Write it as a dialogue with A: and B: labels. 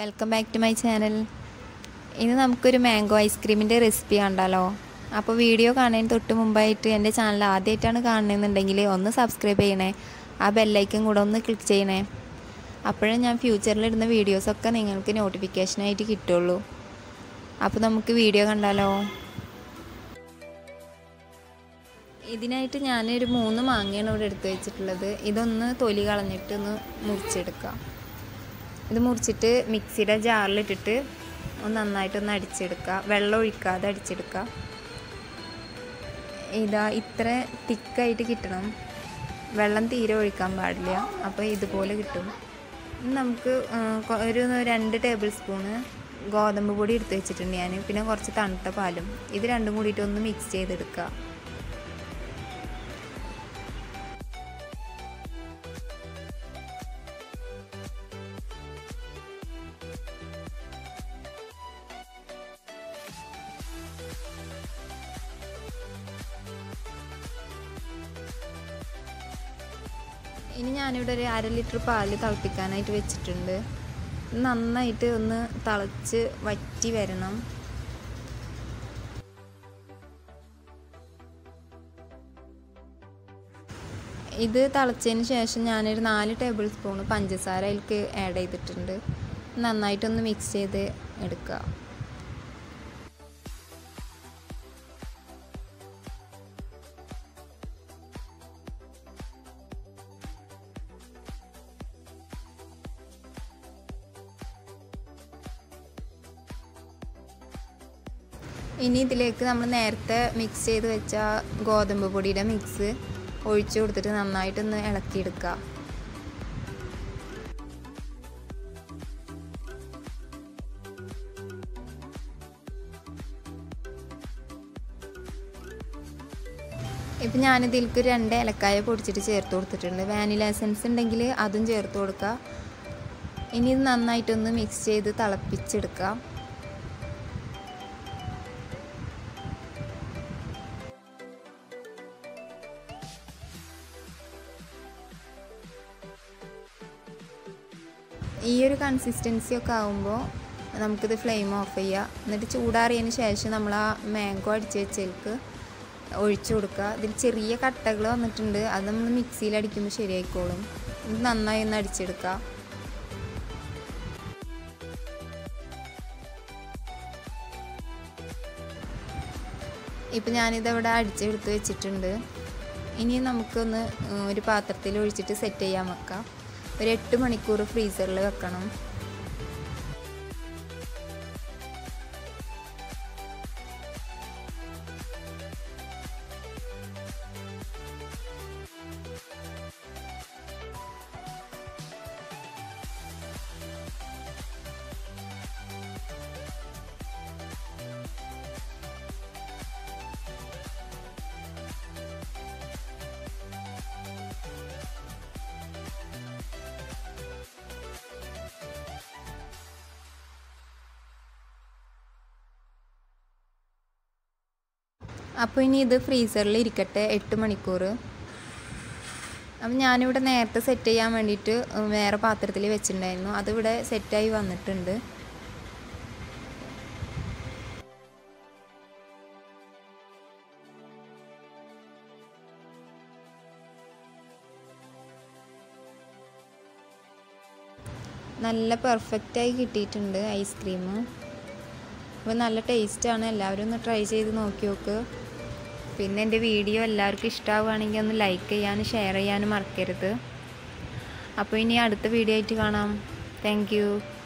A: welcome back to my channel ഇന്ന് നമുക്കൊരു mango ഐസ്ക്രീമിൻ്റെ recipe കണ്ടാലോ അപ്പോൾ വീഡിയോ കാണുന്നതിന് തൊട്ട് മുമ്പായിട്ട് എൻ്റെ ചാനൽ ആദ്യമായിട്ടാണ് കാണുന്നതെന്നുണ്ടെങ്കിൽ ഒന്ന് സബ്സ്ക്രൈബ് ചെയ്യണേ ആ ബെല്ലൈക്കൻ കൂടെ ഒന്ന് ക്ലിക്ക് ചെയ്യണേ അപ്പോഴേ ഞാൻ ഫ്യൂച്ചറിൽ ഇടുന്ന വീഡിയോസൊക്കെ നിങ്ങൾക്ക് നോട്ടിഫിക്കേഷനായിട്ട് കിട്ടുള്ളൂ അപ്പോൾ നമുക്ക് വീഡിയോ കണ്ടാലോ ഇതിനായിട്ട് ഞാനൊരു മൂന്ന് മാങ്ങയാണ് ഇവിടെ എടുത്ത് വെച്ചിട്ടുള്ളത് ഇതൊന്ന് തൊലി കളഞ്ഞിട്ട് ഒന്ന് മുറിച്ചെടുക്കാം ഇത് മുറിച്ചിട്ട് മിക്സിയുടെ ജാറിലിട്ടിട്ട് ഒന്ന് നന്നായിട്ടൊന്ന് അടിച്ചെടുക്കുക വെള്ളം ഒഴിക്കാതെ അടിച്ചെടുക്കുക ഇതാ ഇത്ര തിക്കായിട്ട് കിട്ടണം വെള്ളം തീരെ ഒഴിക്കാൻ പാടില്ല അപ്പോൾ ഇതുപോലെ കിട്ടും ഇനി നമുക്ക് ഒരു രണ്ട് ടേബിൾ സ്പൂണ് ഗോതമ്പ് പൊടി എടുത്ത് വെച്ചിട്ടുണ്ട് ഞാൻ പിന്നെ കുറച്ച് തണുത്ത പാലും ഇത് രണ്ടും കൂടിയിട്ട് ഒന്ന് മിക്സ് ചെയ്തെടുക്കുക ഇനി ഞാനിവിടെ ഒരു അര ലിറ്റർ പാല് തിളപ്പിക്കാനായിട്ട് വെച്ചിട്ടുണ്ട് നന്നായിട്ട് ഒന്ന് തിളച്ച് വറ്റി വരണം ഇത് തിളച്ചതിന് ശേഷം ഞാനൊരു നാല് ടേബിൾ സ്പൂൺ പഞ്ചസാര അതിലേക്ക് ആഡ് ചെയ്തിട്ടുണ്ട് നന്നായിട്ടൊന്ന് മിക്സ് ചെയ്ത് എടുക്കുക ഇനി ഇതിലേക്ക് നമ്മൾ നേരത്തെ മിക്സ് ചെയ്ത് വെച്ച ഗോതമ്പ് പൊടിയുടെ മിക്സ് ഒഴിച്ചു കൊടുത്തിട്ട് നന്നായിട്ടൊന്ന് ഇളക്കിയെടുക്കുക ഇപ്പം ഞാനിതിലേക്ക് രണ്ട് ഏലക്കായ പൊടിച്ചിട്ട് ചേർത്ത് കൊടുത്തിട്ടുണ്ട് വാനില എസൻസ് ഉണ്ടെങ്കിൽ അതും ചേർത്ത് കൊടുക്കുക ഇനി ഇത് നന്നായിട്ടൊന്ന് മിക്സ് ചെയ്ത് തിളപ്പിച്ചെടുക്കുക ഈ ഒരു കൺസിസ്റ്റൻസി ഒക്കെ ആകുമ്പോൾ നമുക്കിത് ഫ്ലെയിം ഓഫ് ചെയ്യുക എന്നിട്ട് ചൂടാറിയതിന് ശേഷം നമ്മൾ ആ മാംഗോ അടിച്ച് വെച്ചേക്ക് ഒഴിച്ചു കൊടുക്കുക ഇതിൽ ചെറിയ കട്ടകൾ വന്നിട്ടുണ്ട് അത് നമ്മൾ മിക്സിയിൽ അടിക്കുമ്പോൾ ശരിയായിക്കോളും ഇത് നന്നായി ഒന്ന് അടിച്ചെടുക്കുക ഇപ്പം ഞാനിതവിടെ അടിച്ചെടുത്ത് വെച്ചിട്ടുണ്ട് ഇനി നമുക്കൊന്ന് ഒരു പാത്രത്തിൽ ഒഴിച്ചിട്ട് സെറ്റ് ചെയ്യാൻ വെക്കാം ഒരു എട്ട് മണിക്കൂർ ഫ്രീസറിൽ വെക്കണം അപ്പോൾ ഇനി ഇത് ഫ്രീസറിൽ ഇരിക്കട്ടെ എട്ട് മണിക്കൂർ അപ്പം ഞാനിവിടെ നേരത്തെ സെറ്റ് ചെയ്യാൻ വേണ്ടിയിട്ട് വേറെ പാത്രത്തിൽ വെച്ചിട്ടുണ്ടായിരുന്നു അതിവിടെ സെറ്റായി വന്നിട്ടുണ്ട് നല്ല പെർഫെക്റ്റായി കിട്ടിയിട്ടുണ്ട് ഐസ്ക്രീം അപ്പോൾ നല്ല ടേസ്റ്റാണ് എല്ലാവരും ഒന്ന് ട്രൈ ചെയ്ത് നോക്കി നോക്ക് പിന്നെ എൻ്റെ വീഡിയോ എല്ലാവർക്കും ഇഷ്ടമാവുകയാണെങ്കിൽ ഒന്ന് ലൈക്ക് ചെയ്യാനും ഷെയർ ചെയ്യാനും മറക്കരുത് അപ്പോൾ ഇനി അടുത്ത വീഡിയോ ആയിട്ട് കാണാം താങ്ക്